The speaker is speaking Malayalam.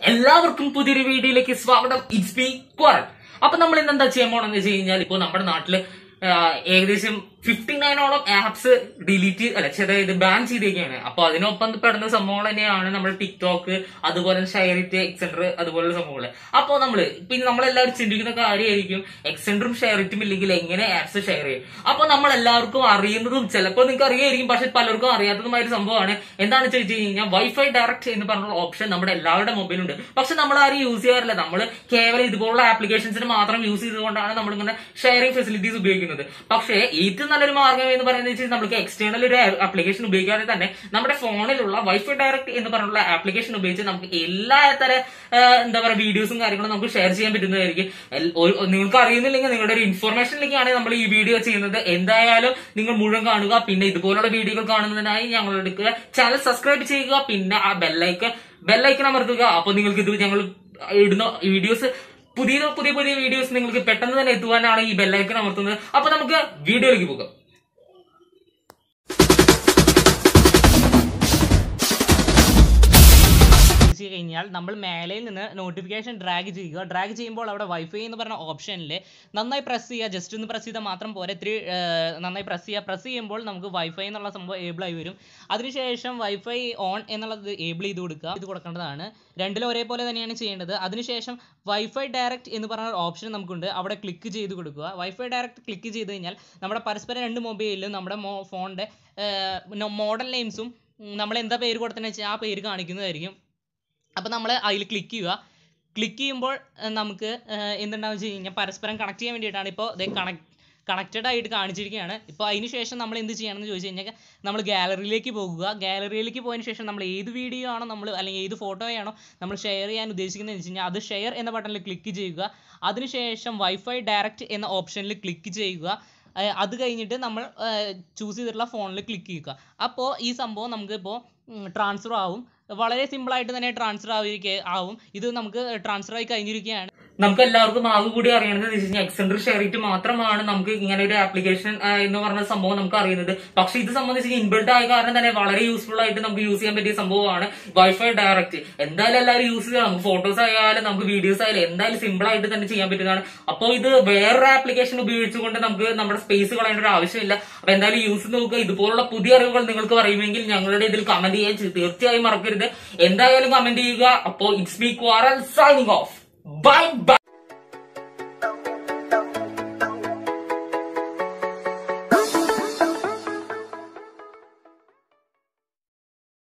എല്ലാവർക്കും പുതിയൊരു വീഡിയോയിലേക്ക് സ്വാഗതം ഇറ്റ്സ് മീ ക്വാറൽ അപ്പൊ നമ്മൾ ഇന്ന് എന്താ ചെയ്യാൻ പോണെന്ന് വെച്ച് കഴിഞ്ഞാൽ ഇപ്പൊ നമ്മുടെ നാട്ടില് ആ, ഏകദേശം ഫിഫ്റ്റി നയനോളം ആപ്സ് ഡിലീറ്റ് അല്ല ചെറിയ ബാൻ ചെയ്തേക്കാണ് അപ്പൊ അതിനൊപ്പം പെടുന്ന സംഭവങ്ങൾ തന്നെയാണ് നമ്മൾ ടിക്ടോക്ക് അതുപോലെ ഷെയർ ഇറ്റ് എക്സെൻഡർ അതുപോലുള്ള സംഭവങ്ങൾ അപ്പോൾ നമ്മള് പിന്നെ നമ്മളെല്ലാവരും ചിന്തിക്കുന്ന കാര്യമായിരിക്കും എക്സെൻഡറും ഷെയർ ഇറ്റും ഇല്ലെങ്കിൽ എങ്ങനെ ആപ്സ് ഷെയർ ചെയ്യും അപ്പൊ നമ്മൾ എല്ലാവർക്കും അറിയുന്നതും ചിലപ്പോൾ നിങ്ങൾക്ക് അറിയായിരിക്കും പക്ഷെ പലർക്കും അറിയാത്തതുമായ ഒരു സംഭവമാണ് എന്താണെന്ന് ചോദിച്ചു കഴിഞ്ഞാൽ വൈഫൈ ഡയറക്റ്റ് എന്ന് പറഞ്ഞ ഓപ്ഷൻ നമ്മുടെ എല്ലാവരുടെ മൊബൈലുണ്ട് പക്ഷെ നമ്മൾ ആരും യൂസ് ചെയ്യാറില്ല നമ്മൾ കേവലം ഇതുപോലുള്ള ആപ്ലിക്കേഷൻസിന് മാത്രം യൂസ് ചെയ്തുകൊണ്ടാണ് നമ്മൾ ഇങ്ങനെ ഷെയറിംഗ് ഫെസിലിറ്റീസ് ഉപയോഗിക്കുന്നത് പക്ഷേ ഏറ്റവും നല്ലൊരു മാർഗ്ഗം എന്ന് പറയുന്നത് വെച്ചാൽ നമുക്ക് എക്സ്റ്റേണൽ ഒരു ആപ്ലിക്കേഷൻ ഉപയോഗിക്കാതെ തന്നെ നമ്മുടെ ഫോണിലുള്ള വൈഫൈ ഡയറക്റ്റ് എന്ന് പറഞ്ഞുള്ള ആപ്ലിക്കേഷൻ ഉപയോഗിച്ച് നമുക്ക് എല്ലാ തര ആ, എന്താ പറയുക വീഡിയോസും കാര്യങ്ങളും നമുക്ക് ഷെയർ ചെയ്യാൻ പറ്റുന്നതായിരിക്കും എൽ- ഒരു- നിങ്ങൾക്ക് അറിയുന്നില്ലെങ്കിൽ നിങ്ങളുടെ ഒരു ഇൻഫർമേഷനിലേക്കാണ് നമ്മൾ ഈ വീഡിയോ ചെയ്യുന്നത് എന്തായാലും നിങ്ങൾ മുഴുവൻ കാണുക പിന്നെ ഇതുപോലുള്ള വീഡിയോകൾ കാണുന്നതിനായി ഞങ്ങൾ എടുക്കുക ചാനൽ സബ്സ്ക്രൈബ് ചെയ്യുക പിന്നെ ആ ബെല്ലൈക്ക് ബെല്ലൈക്കൺ അമർത്തുക അപ്പൊ നിങ്ങൾക്ക് ഇത് ഞങ്ങൾ ഇടുന്ന വീഡിയോസ് പുതിയ പുതിയ പുതിയ വീഡിയോസ് നിങ്ങൾക്ക് പെട്ടെന്ന് തന്നെ എത്തുവാനാണ് ഈ ബെല്ലൈക്കൺ അമർത്തുന്നത് അപ്പൊ നമുക്ക് വീഡിയോയിലേക്ക് പോകാം ചെയ്ത് കഴിഞ്ഞാൽ നമ്മൾ മേലയിൽ നിന്ന് നോട്ടിഫിക്കേഷൻ ഡ്രാഗ് ചെയ്യുക ഡ്രാഗ് ചെയ്യുമ്പോൾ അവിടെ വൈഫൈ എന്ന് പറഞ്ഞ ഓപ്ഷനിൽ നന്നായി പ്രസ് ചെയ്യുക ജസ്റ്റ് ഒന്ന് പ്രസ് ചെയ്താൽ മാത്രം പോരെ ഇത്തിരി ആ, നന്നായി പ്രസ് ചെയ്യുക പ്രസ് ചെയ്യുമ്പോൾ നമുക്ക് വൈഫൈ എന്നുള്ള സംഭവം ഏബിൾ ആയി വരും അതിനുശേഷം വൈഫൈ ഓൺ എന്നുള്ളത് ഏബിൾ ചെയ്ത് കൊടുക്കുക ഇത് കൊടുക്കേണ്ടതാണ് രണ്ടിലും ഒരേപോലെ തന്നെയാണ് ചെയ്യേണ്ടത് അതിനുശേഷം വൈഫൈ ഡയറക്റ്റ് എന്ന് പറഞ്ഞ ഓപ്ഷൻ നമുക്കുണ്ട് അവിടെ ക്ലിക്ക് ചെയ്ത് കൊടുക്കുക വൈഫൈ ഡയറക്റ്റ് ക്ലിക്ക് ചെയ്ത് കഴിഞ്ഞാൽ നമ്മുടെ പരസ്പരം രണ്ട് മൊബൈലിലും നമ്മുടെ മോ ഫോണിൻ്റെ മോഡൽ നെയിംസും നമ്മൾ എന്താ പേര് കൊടുത്തതെന്ന് വെച്ചാൽ ആ പേര് കാണിക്കുന്നതായിരിക്കും അപ്പോൾ നമ്മൾ അതിൽ ക്ലിക്ക് ചെയ്യുക ക്ലിക്ക് ചെയ്യുമ്പോൾ ഏർ നമുക്ക് ഏർ എന്തുണ്ടാവും വെച്ച് കഴിഞ്ഞാൽ പരസ്പരം കണക്ട് ചെയ്യാൻ വേണ്ടിയിട്ടാണ് ഇപ്പോൾ ഇത് കണക്ട് കണക്റ്റഡ് ആയിട്ട് കാണിച്ചിരിക്കുകയാണ് ഇപ്പോൾ അതിന് ശേഷം നമ്മൾ എന്ത് ചെയ്യണമെന്ന് ചോദിച്ചു കഴിഞ്ഞാൽ നമ്മൾ ഗാലറിയിലേക്ക് പോകുക ഗാലറിയിലേക്ക് പോയതിന് ശേഷം നമ്മൾ ഏത് വീഡിയോ ആണോ നമ്മൾ അല്ലെങ്കിൽ ഏത് ഫോട്ടോയാണോ നമ്മൾ ഷെയർ ചെയ്യാൻ ഉദ്ദേശിക്കുന്നത് വെച്ച് കഴിഞ്ഞാൽ അത് ഷെയർ എന്ന ബട്ടണിൽ ക്ലിക്ക് ചെയ്യുക അതിനുശേഷം വൈഫൈ ഡയറക്റ്റ് എന്ന ഓപ്ഷനിൽ ക്ലിക്ക് ചെയ്യുക ഏർ അത് കഴിഞ്ഞിട്ട് നമ്മൾ ചൂസ് ചെയ്തിട്ടുള്ള ഫോണിൽ ക്ലിക്ക് ചെയ്യുക അപ്പോൾ ഈ സംഭവം നമുക്കിപ്പോൾ ട്രാൻസ്ഫർ ആവും വളരെ simple ആയിട്ട് തന്നെ ട്രാൻസ്ഫർ ആവുക ആവും ഇത് നമുക്ക് ട്രാൻസ്ഫർ ആയി കഴിഞ്ഞിരിക്കുകയാണ് നമുക്ക് എല്ലാവർക്കും ആകെ കൂടി അറിയണമെന്ന് വെച്ച് കഴിഞ്ഞാൽ എക്സെൻഡർ ഷെയറിറ്റ് മാത്രമാണ് നമുക്ക് ഇങ്ങനെ ഒരു ആപ്ലിക്കേഷൻ എന്ന് പറഞ്ഞ സംഭവം നമുക്ക് അറിയുന്നത് പക്ഷെ ഇത് സംബന്ധിച്ച് ഇൻബിൾട്ട് ആയ കാരണം തന്നെ വളരെ യൂസ്ഫുൾ ആയിട്ട് നമുക്ക് യൂസ് ചെയ്യാൻ പറ്റിയ സംഭവമാണ് വൈഫൈ ഡയറക്റ്റ് എന്തായാലും എല്ലാവരും യൂസ് ചെയ്യാം നമുക്ക് ഫോട്ടോസ് ആയാലും നമുക്ക് വീഡിയോസ് ആയാലും എന്തായാലും സിമ്പിൾ ആയിട്ട് തന്നെ ചെയ്യാൻ പറ്റുന്നതാണ് അപ്പോൾ ഇത് വേറൊരു ആപ്ലിക്കേഷൻ ഉപയോഗിച്ചുകൊണ്ട് നമുക്ക് നമ്മുടെ സ്പേസ് കളയേണ്ട ഒരു ആവശ്യമില്ല അപ്പൊ എന്തായാലും യൂസ് നോക്കുക ഇതുപോലുള്ള പുതിയ അറിവുകൾ നിങ്ങൾക്ക് പറയുമെങ്കിൽ ഞങ്ങളുടെ ഇതിൽ കമന്റ് ചെയ്യാൻ ചെ- തീർച്ചയായും മറക്കരുത് എന്തായാലും കമന്റ് ചെയ്യുക അപ്പോൾ it's me quarrel signing off bye by